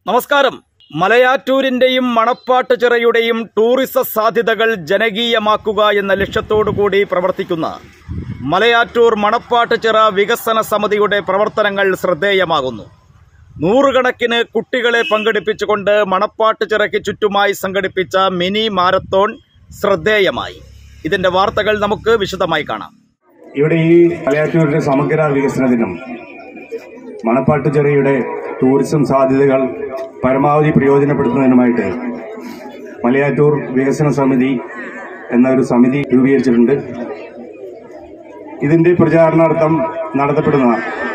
നമസ്കാരം മലയാറ്റൂരിന്റെയും മണപ്പാട്ടുചിറയുടെയും ടൂറിസ സാധ്യതകൾ ജനകീയമാക്കുക എന്ന ലക്ഷ്യത്തോടുകൂടി പ്രവർത്തിക്കുന്ന മലയാറ്റൂർ മണപ്പാട്ടുചിറ വികസന സമിതിയുടെ പ്രവർത്തനങ്ങൾ ശ്രദ്ധേയമാകുന്നു നൂറുകണക്കിന് കുട്ടികളെ പങ്കെടുപ്പിച്ചുകൊണ്ട് മണപ്പാട്ടുചിറയ്ക്ക് ചുറ്റുമായി സംഘടിപ്പിച്ച മിനി മാരത്തോൺ ശ്രദ്ധേയമായി ഇതിന്റെ വാർത്തകൾ നമുക്ക് വിശദമായി കാണാം ഇവിടെ ഈ മലയാറ്റൂരിന്റെ സമഗ്ര വികസനത്തിനും മണപ്പാട്ടുചെറിയുടെ ടൂറിസം സാധ്യതകൾ പരമാവധി പ്രയോജനപ്പെടുത്തുന്നതിനുമായിട്ട് മലയാറ്റൂർ വികസന സമിതി എന്ന ഒരു സമിതി രൂപീകരിച്ചിട്ടുണ്ട് ഇതിന്റെ പ്രചാരണാർത്ഥം നടത്തപ്പെടുന്ന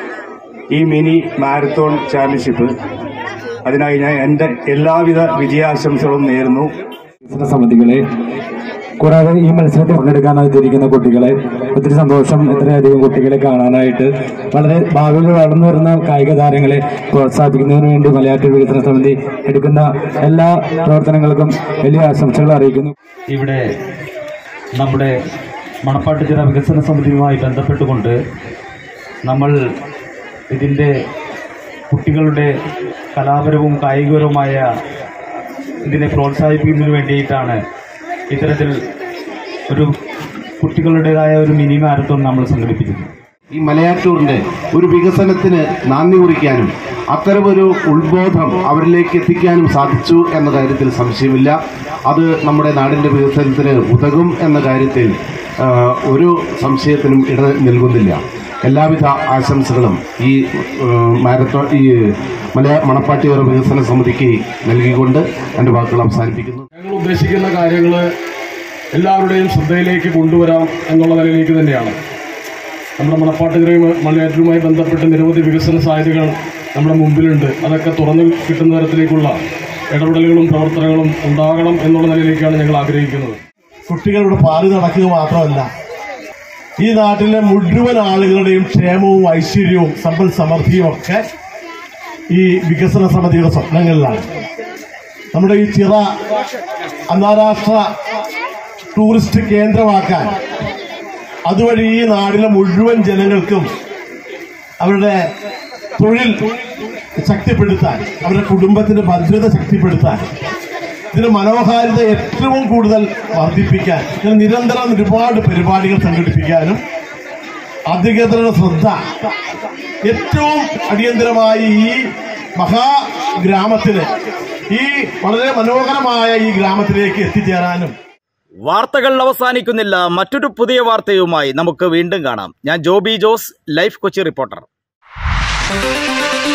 ഈ മിനി മാരത്തോൺ ചാമ്പ്യൻഷിപ്പ് അതിനായി ഞാൻ എന്റെ എല്ലാവിധ വിജയാശംസകളും നേരുന്നു വികസന സമിതികളെ കൂടാതെ ഈ മത്സരത്തിൽ പങ്കെടുക്കാനായി തിരിക്കുന്ന കുട്ടികളെ ഒത്തിരി സന്തോഷം ഇത്രയധികം കുട്ടികളെ കാണാനായിട്ട് വളരെ ഭാവിയിൽ വളർന്നു വരുന്ന കായിക താരങ്ങളെ പ്രോത്സാഹിപ്പിക്കുന്നതിന് വേണ്ടി മലയാറ്റൂർ വികസന സമിതി എടുക്കുന്ന എല്ലാ പ്രവർത്തനങ്ങൾക്കും വലിയ ആശംസകൾ അറിയിക്കുന്നു ഇവിടെ നമ്മുടെ മണപ്പാട്ടുചിറ വികസന സമിതിയുമായി ബന്ധപ്പെട്ടുകൊണ്ട് നമ്മൾ ഇതിൻ്റെ കുട്ടികളുടെ കലാപരവും കായികപരവുമായ ഇതിനെ പ്രോത്സാഹിപ്പിക്കുന്നതിന് വേണ്ടിയിട്ടാണ് ഇത്തരത്തിൽ ഒരു കുട്ടികളുടേതായ ഒരു മിനി മാരത്തോൺ നമ്മൾ സംഘടിപ്പിച്ചത് ഈ മലയാറ്റൂരിന്റെ ഒരു വികസനത്തിന് നാന്ദി കുറിക്കാനും അത്തരമൊരു ഉത്ബോധം അവരിലേക്ക് എത്തിക്കാനും സാധിച്ചു എന്ന കാര്യത്തിൽ സംശയമില്ല അത് നമ്മുടെ നാടിന്റെ വികസനത്തിന് ഉതകും എന്ന കാര്യത്തിൽ ആ, ഒരു സംശയത്തിനും ഇട നൽകുന്നില്ല എല്ലാവിധ ആശംസകളും ഈ ആ, മാരത്തോൺ ഈ മലയാ മണപ്പാട്ടിയോറ വികസന സമിതിക്ക് നൽകിക്കൊണ്ട് എൻ്റെ വാക്കുകൾ അവസാനിപ്പിക്കുന്നു ഞങ്ങൾ ഉദ്ദേശിക്കുന്ന കാര്യങ്ങൾ എല്ലാവരുടെയും ശ്രദ്ധയിലേക്ക് കൊണ്ടുവരാം എന്നുള്ള നിലയിലേക്ക് തന്നെയാണ് നമ്മുടെ മണപ്പാട്ടുകരയും മലയാറ്റൂരുമായി ബന്ധപ്പെട്ട് നിരവധി വികസന സാധ്യതകൾ നമ്മുടെ മുമ്പിലുണ്ട് അതൊക്കെ തുറന്നു കിട്ടുന്ന തരത്തിലേക്കുള്ള ഇടപെടലുകളും പ്രവർത്തനങ്ങളും ഉണ്ടാകണം എന്നുള്ള നിലയിലേക്കാണ് ഞങ്ങൾ ആഗ്രഹിക്കുന്നത് കുട്ടികളുടെ പാല് നടക്കുക മാത്രമല്ല ഈ നാട്ടിലെ മുഴുവൻ ആളുകളുടെയും ക്ഷേമവും ഐശ്വര്യവും സമ്പൽ സമൃദ്ധിയും ഒക്കെ ഈ വികസന സമിതിയുടെ സ്വപ്നങ്ങളിലാണ് നമ്മുടെ ഈ ചിറ അന്താരാഷ്ട്ര ടൂറിസ്റ്റ് കേന്ദ്രമാക്കാൻ അതുവഴി ഈ നാടിലെ മുഴുവൻ ജനങ്ങൾക്കും അവരുടെ തൊഴിൽ ശക്തിപ്പെടുത്താൻ അവരുടെ കുടുംബത്തിന്റെ ഭദ്രത ശക്തിപ്പെടുത്താൻ ഇതിന് മനോഹാരിത ഏറ്റവും കൂടുതൽ വർദ്ധിപ്പിക്കാൻ ഇതിന് നിരന്തരം ഒരുപാട് പരിപാടികൾ സംഘടിപ്പിക്കാനും അധികൃതരുടെ ശ്രദ്ധ ഏറ്റവും അടിയന്തരമായി ഈ മഹാഗ്രാമത്തിന് ഈ വളരെ മനോഹരമായ ഈ ഗ്രാമത്തിലേക്ക് എത്തിച്ചേരാനും വാർത്തകൾ അവസാനിക്കുന്നില്ല മറ്റൊരു പുതിയ വാർത്തയുമായി നമുക്ക് വീണ്ടും കാണാം ഞാൻ ജോബി ജോസ് ലൈഫ് കൊച്ചി റിപ്പോർട്ടർ